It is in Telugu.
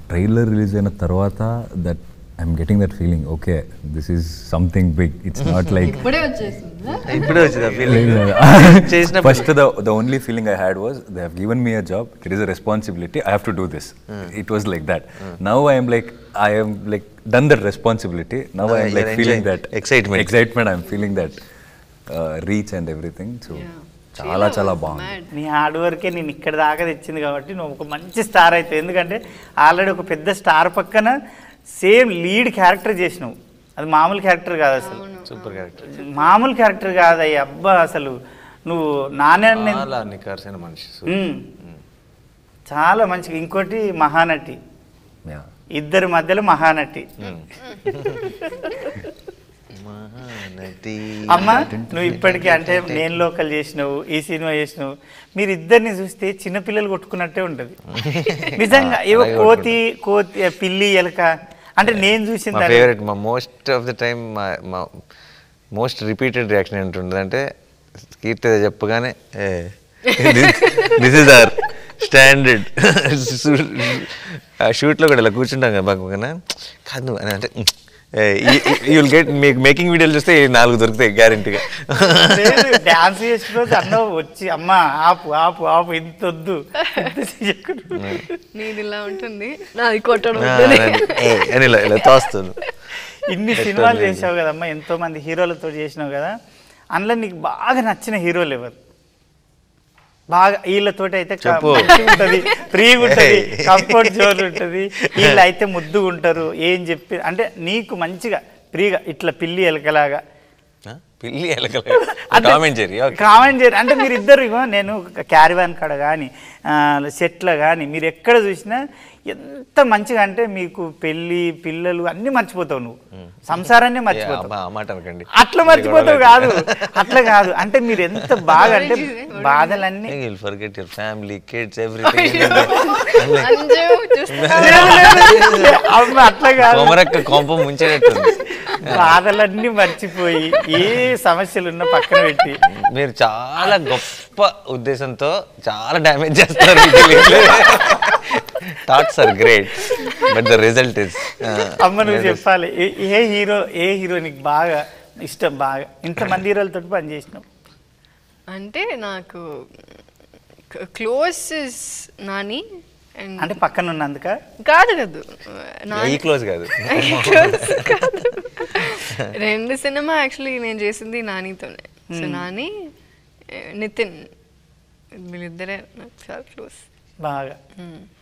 ట్రైలర్ రిలీజ్ అయిన తర్వాత that I'm getting that feeling okay this is something big it's not like ఇప్పుడే వచ్చేసిందా ఇప్పుడే వచ్చింది ఫీలింగ్ చేసినప్పుడు first the the only feeling I had was they have given me a job it is a responsibility I have to do this it was like that now I'm like I'm like done that responsibility now Ah, I'm like you're feeling enjoying that excitement. Excitement I'm feeling that reach and everything so చాలా చాలా బాగుంది నీ హార్డ్ వర్కే నేను ఇక్కడ దాకా తెచ్చింది కాబట్టి నువ్వు ఒక మంచి స్టార్ అవుతావు ఎందుకంటే ఆల్రెడీ ఒక పెద్ద స్టార్ పక్కన సేమ్ లీడ్ క్యారెక్టర్ చేసినావు అది మామూలు క్యారెక్టర్ కాదు అసలు సూపర్ క్యారెక్టర్ మామూలు క్యారెక్టర్ కాదు అయ్యి అబ్బా అసలు నువ్వు నాన్న చాలా నికార్సైన మనిషి చాలా మంచిగా ఇంకోటి మహానటి Yeah. ఇద్దరి మధ్యలో మహానటి మహానటి అమ్మ నువ్వు ఇప్పటికీ అంటే నేను లోకల్ చేసినావు ఈ సినిమా చేసినావు మీరు ఇద్దరిని చూస్తే చిన్నపిల్లలు కొట్టుకున్నట్టే ఉంటుంది నిజంగా ఏవో అలాగే కోతి కోతి పిల్లి ఎలక అంటే నేను మా చూసింది అదే. ఫేవరెట్ మా మోస్ట్ ఆఫ్ ద టైం మా మా మోస్ట్ రిపీటెడ్ రియాక్షన్ ఏంటుంటుంది అంటే కీర్తి అది చెప్పగానే దిస్ ఇస్ ఆర్ స్టాండర్డ్ షూట్లో కూడా ఇలా కూర్చుంటాం కదా పక్కన కాదు నువ్వు అని అంటే యుల్ గెట్ మేకింగ్ వీడియోలు చూస్తే ఈ నాలుగు దొరుకుతాయి గ్యారంటీగా లేదు, డాన్స్ చేసిన రోజు అన్నో వచ్చి అమ్మ ఆపు ఆపు ఆపు ఇంత వద్దు ఇంత చెయ్యకు." నీది ఇలా ఉంటుంది నాది కొట్టడం ఉంటుంది. అని ఇలా ఇలా తోస్తాను ఇన్ని సినిమాలు చేసావు కదమ్మా ఎంతో మంది హీరోలతో చేసినావు కదా అందులో నీకు బాగా నచ్చిన హీరోలు ఎవరు బాగా వీళ్ళతోటి అయితే క- చెప్పు. మంచిగా ఉంటది ఫ్రీగా ఉంటది Hey. కంఫర్ట్ జోన్ ఉంటది వీళ్ళు అయితే ముద్దుగా ఉంటారు ఏం చెప్పి అంటే నీకు మంచిగా ఫ్రీగా ఇట్లా పిల్లి ఎలకలాగా పిల్లి ఎలకల కామెంట్ చేయరు ఓకే కామెంట్ చేయరు అంటే మీరు ఇద్దరు ఇగో నేను క్యారివాన్ కాడ కానీ సెట్లో కానీ మీరు ఎక్కడ చూసినా ఎంత మంచిగా అంటే మీకు పెళ్ళి పిల్లలు అన్నీ మర్చిపోతావు నువ్వు సంసారాన్ని మర్చిపోతావు ఆ మాట అనకండి అట్లా మర్చిపోతావు కాదు అట్లా కాదు అంటే మీరు ఎంత బాగా అంటే బాధలన్నీ will forget your family kids everything Anju చూస్తా అమ్మ అట్లా కాదు కొమరక్క కొంప ముంచేటట్టుంది బాధలన్నీ మర్చిపోయి ఏ సమస్యలు ఉన్నా పక్కన పెట్టి మీరు చాలా గొప్ప ఉద్దేశంతో చాలా డ్యామేజ్ చేస్తారు thoughts are great but the result is అమ్మ నువ్వు చెప్పాలి ఏ- ఏ హీరో ఏ హీరో నీకు బాగా ఇష్టం బాగా ఇంతమంది హీరోలతో పని చేసినావు అంటే నాకు క్లోజ్ ఇస్ నాని and అంటే పక్కన ఉన్నందుక కాదు కాదు ఈ నాని క్లోజ్ కాదు Close కాదు. రెండు సినిమా యాక్చువల్లీ నేను చేసింది నానితోనే సో నాని eh, నితిన్ వీళ్ళిద్దరే నాకు చాలా క్లోజ్ బాగా Mm.